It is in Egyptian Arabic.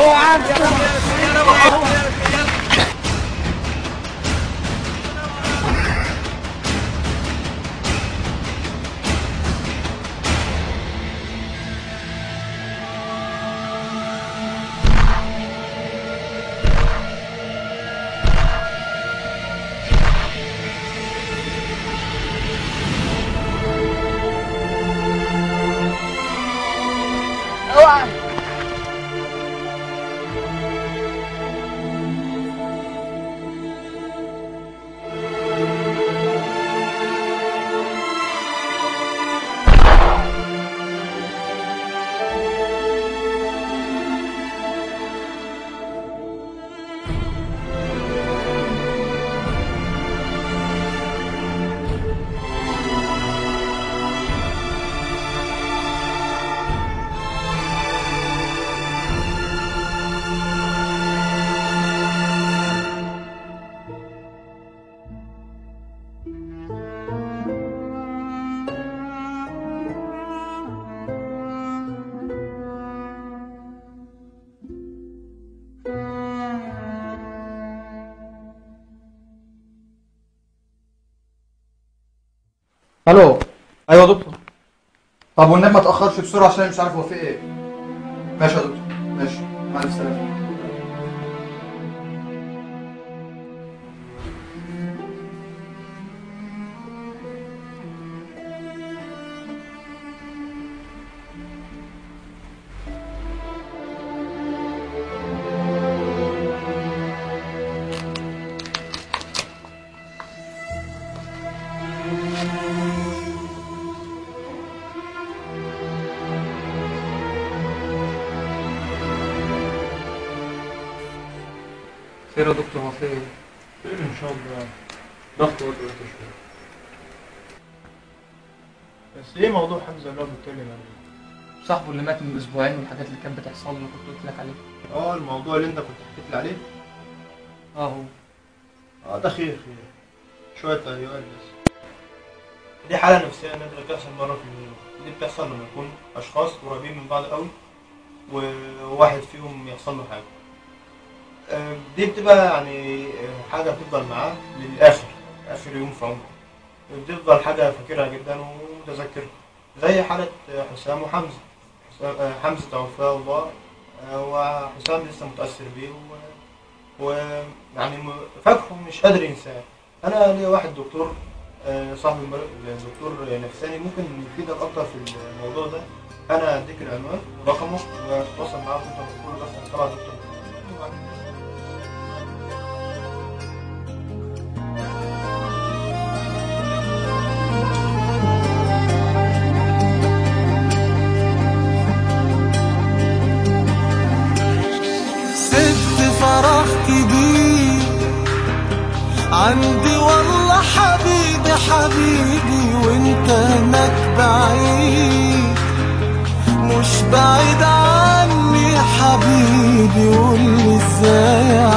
الو ايوه يا دكتور طب والنبي ما تاخرش بسرعه عشان أنا مش عارف هو في ايه ماشي يا دكتور ماشي مع السلامه خير يا دكتور هو في ايه خير ان شاء الله ضغط وضغط شويه بس ايه موضوع حمزه اللي هو بيتكلم عليه صاحبه اللي مات من اسبوعين والحاجات اللي كانت بتحصل له كنت قلت لك عليه اه الموضوع اللي انت كنت حكيت لي عليه اه هو اه ده خير خير شويه تهيؤات بس دي حاله نفسيه نادره بتحصل مره في المليون دي بتحصل لما يكون اشخاص قريبين من بعض قوي وواحد فيهم يحصل له حاجه آه، دي بتبقى يعني آه، حاجه بتفضل معاه للاخر اخر يوم في عمره بتفضل حاجه فاكرها جدا ومتذكرها زي حاله آه، حسام وحمزه حسام- آه، حمزه توفاه الله آه، وحسام لسه متاثر بيه و- ويعني م- فاكره مش قادر ينساه انا ليا واحد دكتور آه، صاحب المر- الدكتور نفساني ممكن يفيدك اكتر في الموضوع ده انا هديك العنوان ورقمه وتتواصل معاه وانت تقول له بس طبعا دكتور سبت فرح كبير عندي والله حبيبي حبيبي وانت هناك بعيد مش بعيد عني حبيبي قولي ازاي